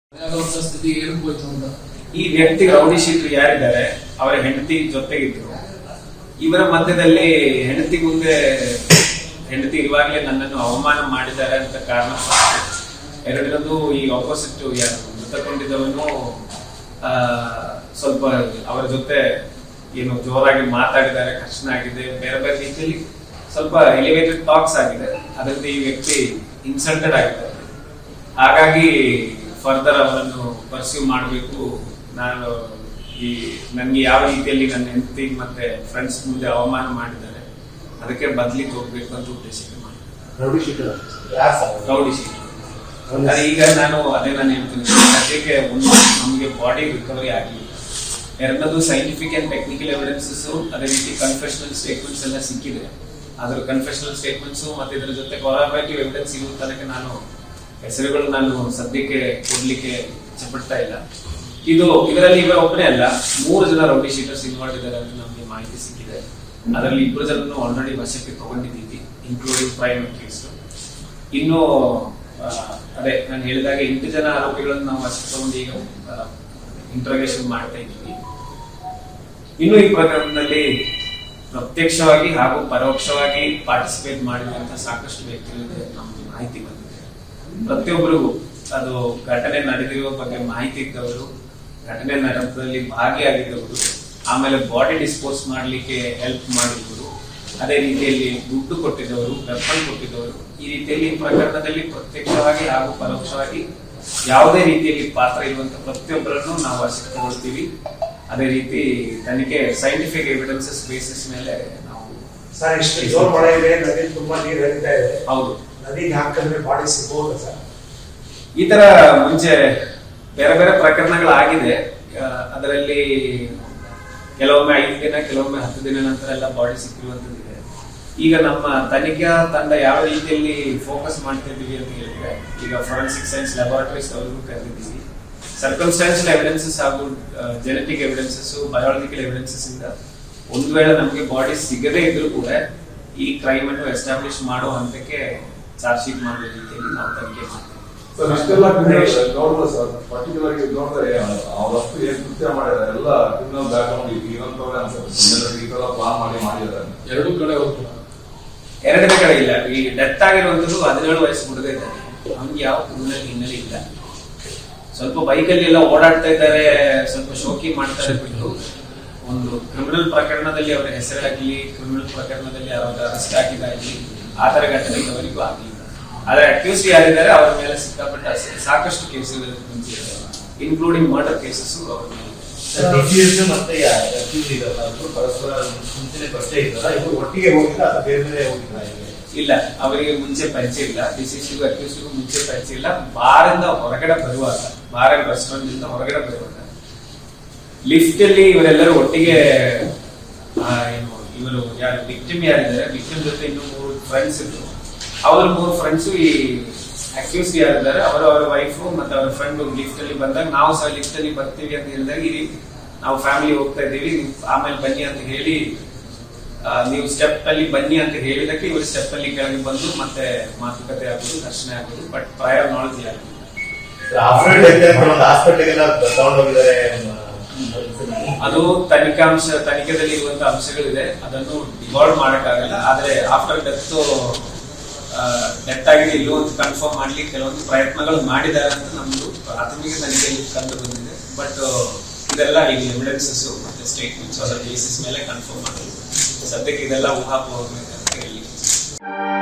ಆಗುವಂತ ಸ್ಥಿತಿ ಏನಕ್ಕೆ ಹೋಯ್ತು ಅಂತ ಈ ವ್ಯಕ್ತಿ ರೌಡಿ ಶೀಟರ್ ಯಾರಿದ್ದಾರೆ ಅವರ ಹೆಂಡತಿ ಜೊತೆಗಿದ್ರು ಇವರ ಮಧ್ಯದಲ್ಲಿ ಹೆಂಡತಿ ಮುಂದೆ ಹೆಂಡತಿ ಇರುವಾಗಲೇ ನನ್ನನ್ನು ಅವಮಾನ ಮಾಡಿದ್ದಾರೆ ಅಂತ ಕಾರಣ ಎರಡನೇದು ಈ ಆಪೋಸಿಟ್ ಯಾರು ಮೃತಕೊಂಡಿದ್ದವನು ಆ, ಸ್ವಲ್ಪ ಅವರ ಜೊತೆ ಏನು ಜೋರಾಗಿ ಮಾತಾಡಿದ್ದಾರೆ ಕಷ್ಟ ಆಗಿದೆ ಬೇರೆ ಬೇರೆ ರೀತಿಯಲ್ಲಿ ಸ್ವಲ್ಪ ಎಲಿವೇಟೆಡ್ ಟಾಕ್ಸ್ ಆಗಿದೆ ಅದರಿಂದ ಈ ವ್ಯಕ್ತಿ ಇನ್ಸಲ್ಟೆಡ್ ಆಗಿದ್ದಾರೆ ಹಾಗಾಗಿ ಫರ್ದರ್ ಅವರನ್ನು ಪರ್ಸ್ಯೂ ಮಾಡಬೇಕು ನಾನು ಈ ನನಗೆ ಯಾವ ರೀತಿಯಲ್ಲಿ ನನ್ನ ಹೆಂಡತಿ ಮತ್ತೆ ಫ್ರೆಂಡ್ಸ್ ಮುಂದೆ ಅವಮಾನ ಮಾಡಿದ್ದಾರೆ ಅದಕ್ಕೆ ಬದ್ಲಿಗೆ ಹೋಗ್ಬೇಕು ಅಂತ ಉದ್ದೇಶಕ್ಕೆ ಮಾಡಿ ರೌಡಿ ಶೀಟರ್ ರೌಡಿ ಶೀಟ್ ಅದೇ ಈಗ ನಾನು ಅದೇ ನಾನು ಹೇಳ್ತೀನಿ ಸದ್ಯಕ್ಕೆ ಒಂದು ನಮಗೆ ಬಾಡಿ ರಿಕವರಿ ಆಗಲಿ ಎರಡನೇದು ಸೈಂಟಿಫಿಕ್ ಅಂಡ್ ಟೆಕ್ನಿಕಲ್ ಎವಿಡೆನ್ಸಸ್ ಅದೇ ರೀತಿ ಕನ್ಫೆಷನಲ್ ಸ್ಟೇಟ್ಮೆಂಟ್ಸ್ ಎಲ್ಲ ಸಿಕ್ಕಿದೆ ಅದ್ರ ಕನ್ಫೆಷನಲ್ ಸ್ಟೇಟ್ಮೆಂಟ್ಸ್ ಮತ್ತೆ ಇದ್ರ ಜೊತೆ ಕೊಲಾಬರೇಟಿವ್ ಎವಿಡೆನ್ಸ್ ಇರುವ ತನಕ ನಾನು ಹೆಸರುಗಳು ನಾನು ಸದ್ಯಕ್ಕೆ ಕೊಡ್ಲಿಕ್ಕೆ ಇಚ್ಛಪಡ್ತಾ ಇಲ್ಲ ಇದು ಇದರಲ್ಲಿ ಇವರ ಒಬ್ಬನೇ ಅಲ್ಲ ಮೂರು ಜನ ರೌಡಿ ಶೀಟರ್ಸ್ ಇನ್ವಾಲ್ವ್ ಇದ್ದಾರೆ ಅಂತ ನಮಗೆ ಮಾಹಿತಿ ಸಿಕ್ಕಿದೆ ಅದರಲ್ಲಿ ಇಬ್ಬರು ಜನರನ್ನು ಆಲ್ರೆಡಿ ವಶಕ್ಕೆ ತಗೊಂಡಿದ್ದೀವಿ ಇನ್ಕ್ಲೂಡಿಂಗ್ ಪ್ರೈಮ್ ಕೇಸ್ ಇನ್ನು ಆ, ಅದೇ ನಾನು ಹೇಳಿದಾಗ ಎಂಟು ಜನ ಆರೋಪಿಗಳನ್ನು ನಾವು ವಶಕ್ಕೆ ತಗೊಂಡು ಈಗ ಇಂಟ್ರೋಗೇಷನ್ ಮಾಡ್ತಾ ಇದ್ದೀವಿ ಇನ್ನು ಈ ಪ್ರಕರಣದಲ್ಲಿ ಪ್ರತ್ಯಕ್ಷವಾಗಿ ಹಾಗೂ ಪರೋಕ್ಷವಾಗಿ ಪಾರ್ಟಿಸಿಪೇಟ್ ಮಾಡಿದಂತ ಸಾಕಷ್ಟು ವ್ಯಕ್ತಿಗಳಿಗೆ ನಮಗೆ ಮಾಹಿತಿ ಬಂದಿದೆ ಪ್ರತಿಯೊಬ್ಬರಿಗೂ ಅದು ಘಟನೆ ನಡೆದಿರುವ ಬಗ್ಗೆ ಮಾಹಿತಿ ಇದ್ದವರು ಘಟನೆ ನಡೆದಲ್ಲಿ ಭಾಗಿಯಾಗಿದ್ದವರು ಆಮೇಲೆ ಬಾಡಿ ಡಿಸ್ಪೋಸ್ ಮಾಡಲಿಕ್ಕೆ ಹೆಲ್ಪ್ ಮಾಡಿದವರು ಅದೇ ರೀತಿಯಲ್ಲಿ ದುಡ್ಡು ಕೊಟ್ಟಿದ್ದವರು ವೆಪನ್ ಕೊಟ್ಟಿದ್ದವರು ಈ ರೀತಿಯಲ್ಲಿ ಈ ಪ್ರಕರಣದಲ್ಲಿ ಪ್ರತ್ಯಕ್ಷವಾಗಿ ಹಾಗೂ ಪರೋಕ್ಷವಾಗಿ ಯಾವುದೇ ರೀತಿಯಲ್ಲಿ ಪಾತ್ರ ಇರುವಂತ ಪ್ರತಿಯೊಬ್ಬರನ್ನು ನಾವು ವಶಕ್ಕೆ ತಗೊಳ್ತೀವಿ ಅದೇ ರೀತಿ ತನಿಖೆ ಸೈಂಟಿಫಿಕ್ ಎವಿಡೆನ್ಸಸ್ ಬೇಸಿಸ್ ಮೇಲೆ ನಾವು ಸರ್ ಇಷ್ಟು ಜೋರ್ ಮಳೆ ಇದೆ ನದಿ ತುಂಬಾ ನೀರು ಹರಿತಾ ಇದೆ ಹೌದು ನದಿಗೆ ಹಾಕಿದ್ರೆ ಬಾಡಿ ಸಿಗ್ಬೋದು ಸರ್ ಈ ತರ ಮುಂಚೆ ಬೇರೆ ಬೇರೆ ಪ್ರಕರಣಗಳಾಗಿದೆ ಆ, ಅದರಲ್ಲಿ ಕೆಲವೊಮ್ಮೆ ಐದು ದಿನ ಕೆಲವೊಮ್ಮೆ ಹತ್ತು ದಿನ ನಂತರ ಎಲ್ಲ ಬಾಡಿ ಸಿಕ್ಕಿರುವಂತದ್ದಿದೆ ಈಗ ನಮ್ಮ ತನಿಖಾ ತಂಡ ಯಾವ ರೀತಿಯಲ್ಲಿ ಫೋಕಸ್ ಮಾಡ್ತಾ ಇದೀವಿ ಅಂತ ಹೇಳಿದ್ರೆ ಈಗ ಫೊರೆನ್ಸಿಕ್ ಸೈನ್ಸ್ ಲ್ಯಾಬೋರೇಟರೀಸ್ ಅವರಿಗೂ ಕರೆದಿದ್ದೀವಿ ಸರ್ಕಮ್ಸ್ಟಾನ್ಷಿಯಲ್ ಎವಿಡೆನ್ಸಸ್ ಹಾಗೂ ಜೆನೆಟಿಕ್ ಎವಿಡೆನ್ಸಸ್ ಬಯಾಲಜಿಕಲ್ ಎವಿಡೆನ್ಸಸ್ ಇಂದ ಒಂದು ವೇಳೆ ನಮಗೆ ಬಾಡಿ ಸಿಗದೇ ಇದ್ರೂ ಕೂಡ ಈ ಕ್ರೈಮ್ ಅನ್ನು ಎಸ್ಟಾಬ್ಲಿಷ್ ಮಾಡೋ ಹಂತಕ್ಕೆ ಚಾರ್ಜ್ ಶೀಟ್ ಮಾಡೋ ರೀತಿಯಲ್ಲಿ ನಾವು ತನಿಖೆ ಮಾಡ್ತೀವಿ ಸರ್ ಇಷ್ಟೆಲ್ಲ ನೋಡಿದ್ರೆ ಸರ್ ಪರ್ಟಿಕ್ಯುಲರ್ ಆಗಿ ನೋಡಿದ್ರೆ ಆ ವಸ್ತು ಏನ್ ಕೃತ್ಯ ಮಾಡಿದ್ದಾರೆ ಎಲ್ಲ ಕ್ರಿಮಿನಲ್ ಬ್ಯಾಕ್ ಗ್ರೌಂಡ್ ಇರೋಂಥವ್ರೆ ಅನ್ಸುತ್ತೆ ಈ ತರ ಪ್ಲಾನ್ ಮಾಡಿ ಮಾಡಿದ್ದಾರೆ ಎರಡೂ ಕಡೆ ಹೋಗ್ತು ಎರಡನೇ ಕಡೆ ಇಲ್ಲ ಈ ಡೆತ್ ಆಗಿರುವಂತದ್ದು ಹದಿನೇಳು ವಯಸ್ಸು ಹುಡುಗ ಇದ್ದಾನೆ ಅವ್ನಿಗೆ ಯಾವ ಕ್ರಿಮಿನಲ್ ಹಿನ್ನೆಲೆ ಇಲ್ಲ ಸ್ವಲ್ಪ ಬೈಕಲ್ಲಿ ಎಲ್ಲ ಓಡಾಡ್ತಾ ಇದ್ದಾರೆ ಸ್ವಲ್ಪ ಶೋಕಿ ಮಾಡ್ತಾರೆ ಬಿಟ್ಟು ಒಂದು ಕ್ರಿಮಿನಲ್ ಪ್ರಕರಣದಲ್ಲಿ ಅವರ ಹೆಸರಾಗಲಿ ಕ್ರಿಮಿನಲ್ ಪ್ರಕರಣದಲ್ಲಿ ಅವರ ಅರೆಸ್ಟ್ ಆಗಿದ್ದಾಗಲಿ ಆ ತರ ಘಟನೆ ಇವರಿಗೂ ಆಗಲಿಲ್ಲ ಆದ್ರೆ ಅಕ್ಯೂಸ್ ಯಾರಿದ್ದಾರೆ ಅವರ ಮೇಲೆ ಸಿಕ್ಕಾಪಟ್ಟೆ ಅಸ- ಸಾಕಷ್ಟು ಕೇಸುಗಳು ಇನ್ಕ್ಲೂಡಿಂಗ್ ಮರ್ಡರ್ ಕೇಸಸ್ ಅವರ ಮೇಲೆ ಇದೆ. ಡಿಸೀಸ್ ಮತ್ತೆ ಅಕ್ಯೂಸ್ ಇದಲ್ಲ ಇಬ್ರು ಪರಸ್ಪರ ಮುಂಚೆನೆ ಪರಿಚಯ ಇದ್ದಾರ ಇಬ್ರು ಒಟ್ಟಿಗೆ ಹೋಗಿಲ್ಲ ಅಥವಾ ಬೇರೆ ಬೇರೆ ಹೋಗಿಲ್ಲ ಇಲ್ಲ ಅವರಿಗೆ ಮುಂಚೆ ಪರಿಚಯ ಇಲ್ಲ ಡಿಸಿಸಿಗೂ ಅಕ್ಯೂಸ್ಗೂ ಮುಂಚೆ ಪರಿಚಯ ಇಲ್ಲ ಬಾರಿಂದ ಹೊರಗಡೆ ಬರುವಾಗ ಬಾರ್ ಅಂಡ್ ರೆಸ್ಟೋರೆಂಟ್ ಇಂದ ಹೊರಗಡೆ ಬರುವಾಗ ಲಿಫ್ಟ್ ಅಲ್ಲಿ ಇವರೆಲ್ಲರೂ ಒಟ್ಟಿಗೆ ಆ, ಏನು ಇವರು ಯಾರು ವಿಕ್ಟಿಮ್ ಯಾರಿದ್ದಾರೆ ವಿಕ್ಟಿಮ್ ಜೊತೆ ಇನ್ನು ಮೂರು ಫ್ರೆಂಡ್ಸ್ ಇದ್ರು ಅವ್ರ ಮೂರು ಫ್ರೆಂಡ್ಸ್ ಈ ಅಕ್ಯೂಸ್ ಯಾರಿದ್ದಾರೆ ಅವರು ಅವರ ವೈಫ್ ಮತ್ತೆ ಅವರ ಫ್ರೆಂಡ್ ಲಿಫ್ಟ್ ಅಲ್ಲಿ ಬಂದಾಗ ನಾವು ಸಹ ಲಿಫ್ಟ್ ಅಲ್ಲಿ ಬರ್ತೀವಿ ಅಂತ ಹೇಳಿದಾಗ ಈ ರೀತಿ ನಾವು ಫ್ಯಾಮಿಲಿ ಹೋಗ್ತಾ ಇದ್ದೀವಿ ನೀವು ಆಮೇಲೆ ಬನ್ನಿ ಅಂತ ಹೇಳಿ ಆ, ನೀವು ಸ್ಟೆಪ್ ಅಲ್ಲಿ ಬನ್ನಿ ಅಂತ ಹೇಳಿದಕ್ಕೆ ಇವರು ಸ್ಟೆಪ್ ಅಲ್ಲಿ ಕೆಳಗೆ ಬಂದು ಮತ್ತೆ ಮಾತುಕತೆ ಆಗೋದು ಘರ್ಷಣೆ ಆಗೋದು ಬಟ್ ಪ್ರಯರ್ ನಾಲೆಜ್ ಯಾರು ಆಫ್ಟರ್ ಡೆತ್ ಒಂದು ಹಾಸ್ಪಿಟಲ್ಗೆಲ್ಲ ತಗೊಂಡು ಹೋಗಿದ್ದಾರೆ ಅದು ತನಿಖಾಂಶ ತನಿಖೆದಲ್ಲಿ ಇರುವಂತಹ ಅಂಶಗಳಿದೆ ಅದನ್ನು ಡಿವಾಲ್ವ್ ಮಾಡಕ್ಕಾಗಲ್ಲ ಆದ್ರೆ ಆಫ್ಟರ್ ಡೆತ್ ಡೆತ್ ಆಗಿದೆ ಇಲ್ಲೋ ಅಂತ ಕನ್ಫರ್ಮ್ ಮಾಡ್ಲಿಕ್ಕೆ ಕೆಲವೊಂದು ಪ್ರಯತ್ನಗಳು ಮಾಡಿದ್ದಾರೆ ಅಂತ ನಮ್ದು ಪ್ರಾಥಮಿಕ ತನಿಖೆಯಲ್ಲಿ ಕಂಡು ಬಂದಿದೆ ಬಟ್ ಇದೆಲ್ಲ ಈಗ ಎವಿಡೆನ್ಸಸ್ ಮತ್ತೆ ಸ್ಟೇಟ್ಮೆಂಟ್ಸ್ ಅದರ ಬೇಸಿಸ್ ಮೇಲೆ ಕನ್ಫರ್ಮ್ ಮಾಡೋದು ಸದ್ಯಕ್ಕೆ ಇದೆಲ್ಲ ಊಹಾಪೋಹ ಅಂತ ಹೇಳಿ